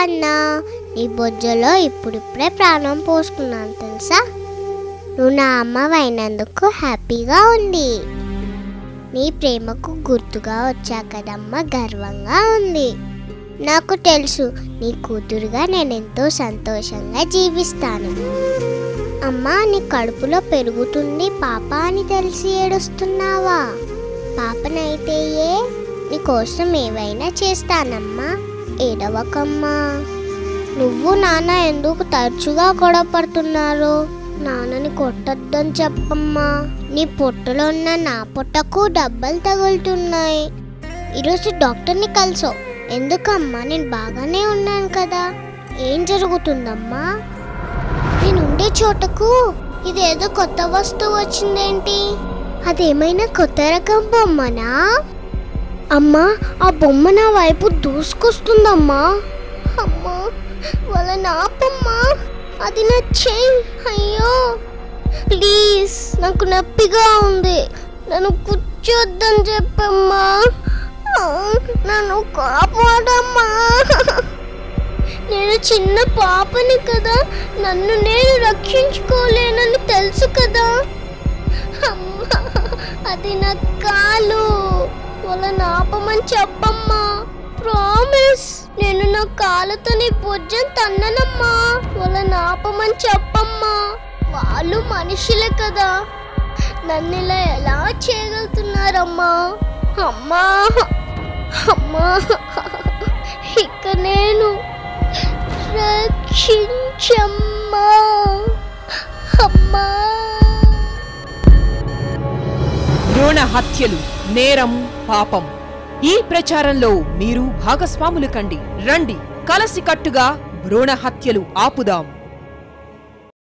అన్నా నీ బొజ్జలో ఇప్పుడిప్పుడే ప్రాణం పోసుకున్నాను తెలుసా నువ్వు నా అమ్మవైనందుకు హ్యాపీగా ఉంది నీ ప్రేమకు గుర్తుగా వచ్చా కదమ్మా గర్వంగా ఉంది నాకు తెలుసు నీ కూతురుగా నేను ఎంతో సంతోషంగా జీవిస్తాను అమ్మా నీ కడుపులో పెరుగుతుంది పాప అని తెలిసి ఏడుస్తున్నావా పాపనైతే ఏ నీకోసం ఏవైనా చేస్తానమ్మా ఏడవకమ్మా నువ్వు నాన్న ఎందుకు తరచుగా గొడవ పడుతున్నారు నాన్నని కొట్టొద్దని చెప్పమ్మా నీ పొట్టలో ఉన్న నా పొట్టకు డబ్బలు తగులుతున్నాయి ఈరోజు డాక్టర్ని కలిసో ఎందుకమ్మా నేను బాగానే ఉన్నాను కదా ఏం జరుగుతుందమ్మా నేను ఉండే చోటకు ఇదేదో కొత్త వస్తువు వచ్చిందేంటి అదేమైనా కొత్త రకం బొమ్మనా అమ్మా ఆ బొమ్మ నా వైపు దూసుకొస్తుందమ్మా అమ్మా వాళ్ళ నాపమ్మా అది నా చెయ్యి అయ్యో ప్లీజ్ నాకు నొప్పిగా ఉంది నన్ను కూర్చోద్దని చెప్పమ్మా ఆ, నన్ను కాపాడమ్మా నేను చిన్న పాపని కదా నన్ను నేను రక్షించుకోలేనని తెలుసు కదా అమ్మా అది నా కాలు వాళ్ళని ఆపమని చెప్పమ్మా ప్రామిస్ నేను నా కాళ్ళతో నీ భుజం తన్ననమ్మా వాళ్ళని ఆపమని చెప్పమ్మా వాళ్ళు మనుషులే కదా నన్ను ఇలా ఎలా చేయగలుగుతున్నారమ్మా అమ్మా అమ్మా ఇక నేను రక్షించమ్మా అమ్మా భ్రూణ హత్యలు నేరం పాపం ఈ ప్రచారంలో మీరు భాగస్వాములు కండి రండి కలసికట్టుగా భ్రూణ హత్యలు ఆపుదాం